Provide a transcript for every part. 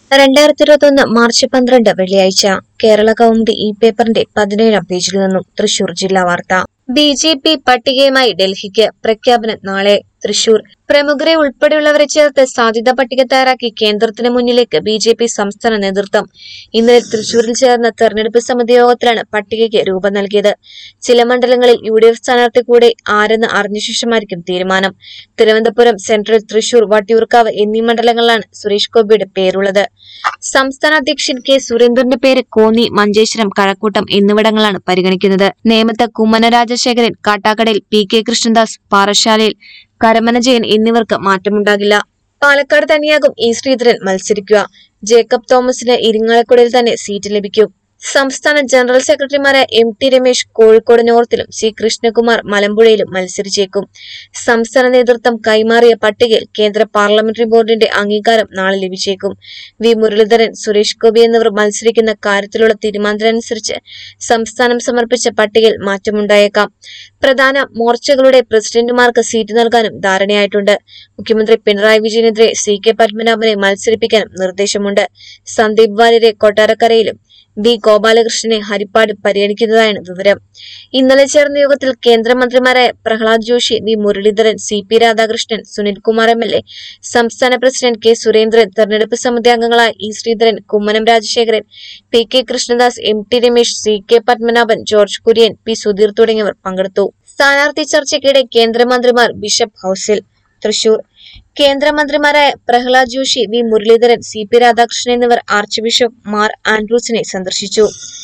രണ്ടായിരത്തി ഇരുപത്തൊന്ന് മാർച്ച് പന്ത്രണ്ട് വെള്ളിയാഴ്ച കേരള കൗമുദി ഈ പേപ്പറിന്റെ പതിനേഴാം പേജിൽ നിന്നും തൃശൂർ ജില്ലാ വാർത്ത ബി ജെ പി പട്ടികയുമായി ഡൽഹിക്ക് പ്രഖ്യാപനം നാളെ തൃശൂർ പ്രമുഖരെ ഉൾപ്പെടെയുള്ളവരെ ചേർത്ത് സാധ്യതാ പട്ടിക തയ്യാറാക്കി കേന്ദ്രത്തിന് മുന്നിലേക്ക് ബി ജെ പി സംസ്ഥാന നേതൃത്വം ഇന്നലെ തൃശൂരിൽ ചേർന്ന തെരഞ്ഞെടുപ്പ് സമിതി യോഗത്തിലാണ് പട്ടികയ്ക്ക് രൂപം നൽകിയത് ചില മണ്ഡലങ്ങളിൽ യു ഡി എഫ് സ്ഥാനാർത്ഥി കൂടെ ആരെന്ന് അറിഞ്ഞ ശേഷമായിരിക്കും തീരുമാനം തിരുവനന്തപുരം സെൻട്രൽ തൃശൂർ വട്ടിയൂർക്കാവ് എന്നീ മണ്ഡലങ്ങളിലാണ് സുരേഷ് ഗോപിയുടെ പേരുള്ളത് സംസ്ഥാന അധ്യക്ഷൻ കെ സുരേന്ദ്രന്റെ പേര് കോന്നി മഞ്ചേശ്വരം കഴക്കൂട്ടം എന്നിവിടങ്ങളാണ് പരിഗണിക്കുന്നത് നേമത്ത് കുമ്മന രാജശേഖരൻ കാട്ടാക്കടയിൽ പി കെ കൃഷ്ണദാസ് പാറശാലയിൽ കരമന ജയൻ എന്നിവർക്ക് മാറ്റമുണ്ടാകില്ല പാലക്കാട് തന്നെയാകും ഇ ശ്രീധരൻ മത്സരിക്കുക ജേക്കബ് തോമസിന് ഇരിങ്ങാലക്കുടയിൽ തന്നെ സീറ്റ് ലഭിക്കും സംസ്ഥാന ജനറൽ സെക്രട്ടറിമാരായ എം ടി രമേശ് കോഴിക്കോട് നോർത്തിലും സി കൃഷ്ണകുമാർ മലമ്പുഴയിലും മത്സരിച്ചേക്കും സംസ്ഥാന നേതൃത്വം കൈമാറിയ പട്ടികയിൽ കേന്ദ്ര പാർലമെന്ററി ബോർഡിന്റെ അംഗീകാരം നാളെ ലഭിച്ചേക്കും വി മുരളീധരൻ സുരേഷ് ഗോപി എന്നിവർ മത്സരിക്കുന്ന കാര്യത്തിലുള്ള തീരുമാനത്തിനനുസരിച്ച് സംസ്ഥാനം സമർപ്പിച്ച പട്ടികയിൽ മാറ്റമുണ്ടായേക്കാം പ്രധാന മോർച്ചകളുടെ പ്രസിഡന്റുമാർക്ക് സീറ്റ് നൽകാനും ധാരണയായിട്ടുണ്ട് മുഖ്യമന്ത്രി പിണറായി വിജയനെതിരെ സി കെ പത്മനാഭനെ മത്സരിപ്പിക്കാനും നിർദ്ദേശമുണ്ട് സന്ദീപ് വാര്യരെ കൊട്ടാരക്കരയിലും വി ഗോപാലകൃഷ്ണനെ ഹരിപ്പാട് പരിഗണിക്കുന്നതായാണ് വിവരം ഇന്നലെ ചേർന്ന യോഗത്തിൽ കേന്ദ്രമന്ത്രിമാരായ Pralhad Joshi V Muraleedharan C P Radhakrishnan Sunilkumar M L A സംസ്ഥാന പ്രസിഡന്റ് കെ സുരേന്ദ്രൻ തെരഞ്ഞെടുപ്പ് സമിതി അംഗങ്ങളായ E Sreedharan Kummanam Rajasekharan P K Krishnadas M T Ramesh C K Padmanabhan George Kurian P Sudheer തുടങ്ങിയവർ പങ്കെടുത്തു സ്ഥാനാർത്ഥി ചർച്ചയ്ക്കിടെ കേന്ദ്രമന്ത്രിമാർ ബിഷപ്പ് ഹൌസിൽ തൃശൂർ കേന്ദ്രമന്ത്രിമാരായ Pralhad Joshi V Muraleedharan C P Radhakrishnan എന്നിവർ ആർച്ച് ബിഷപ്പ് മാർ ആൻഡ്രൂസിനെ സന്ദർശിച്ചു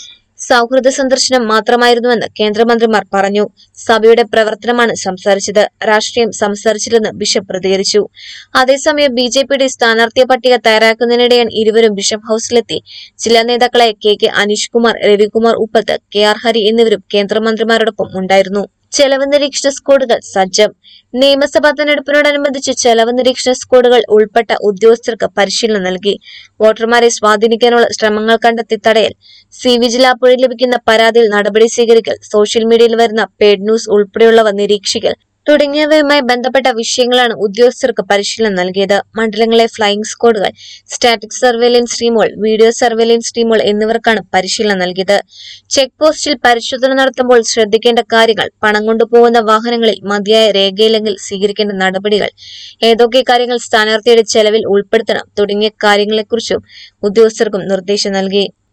സൗഹൃദ സന്ദർശനം മാത്രമായിരുന്നുവെന്ന് കേന്ദ്രമന്ത്രിമാർ പറഞ്ഞു സഭയുടെ പ്രവർത്തനമാണ് സംസാരിച്ചത് രാഷ്ട്രീയം സംസാരിച്ചില്ലെന്ന് ബിഷപ്പ് പ്രതികരിച്ചു അതേസമയം ബി ജെ പിയുടെ സ്ഥാനാർത്ഥി പട്ടിക തയ്യാറാക്കുന്നതിനിടെയാണ് ഇരുവരും ബിഷപ്പ് ഹൌസിലെത്തി ജില്ലാ നേതാക്കളായ കെ കെ അനീഷ് കുമാർ രവികുമാർ ഉപ്പത്ത് കെ ആർ ഹരി എന്നിവരും കേന്ദ്രമന്ത്രിമാരോടൊപ്പം ഉണ്ടായിരുന്നു ചെലവ് നിരീക്ഷണ സ്ക്വാഡുകൾ സജ്ജം നിയമസഭാ തെരഞ്ഞെടുപ്പിനോടനുബന്ധിച്ച് ചെലവ് നിരീക്ഷണ സ്ക്വാഡുകൾ ഉൾപ്പെട്ട ഉദ്യോഗസ്ഥർക്ക് പരിശീലനം നൽകി വോട്ടർമാരെ സ്വാധീനിക്കാനുള്ള ശ്രമങ്ങൾ കണ്ടെത്തി തടയൽ സി വിജിൽ ആപ്പ് വഴി ലഭിക്കുന്ന പരാതിയിൽ നടപടി സ്വീകരിക്കൽ സോഷ്യൽ മീഡിയയിൽ വരുന്ന പെയ്ഡ് ന്യൂസ് ഉൾപ്പെടെയുള്ളവ നിരീക്ഷിക്കൽ തുടങ്ങിയവയുമായി ബന്ധപ്പെട്ട വിഷയങ്ങളാണ് ഉദ്യോഗസ്ഥർക്ക് പരിശീലനം നൽകിയത് മണ്ഡലങ്ങളിലെ ഫ്ലൈയിംഗ് സ്ക്വാഡുകൾ സ്റ്റാറ്റിക് സർവേലൻസ് ടീമുകൾ വീഡിയോ സർവേലൻസ് ടീമുകൾ എന്നിവർക്കാണ് പരിശീലനം നൽകിയത് ചെക്ക് പോസ്റ്റിൽ പരിശോധന നടത്തുമ്പോൾ ശ്രദ്ധിക്കേണ്ട കാര്യങ്ങൾ പണം കൊണ്ടുപോകുന്ന വാഹനങ്ങളിൽ മതിയായ രേഖയില്ലെങ്കിൽ സ്വീകരിക്കേണ്ട നടപടികൾ ഏതൊക്കെ കാര്യങ്ങൾ സ്ഥാനാർത്ഥിയുടെ ചെലവിൽ ഉൾപ്പെടുത്തണം തുടങ്ങിയ കാര്യങ്ങളെക്കുറിച്ചും ഉദ്യോഗസ്ഥർക്കും നിർദ്ദേശം നൽകി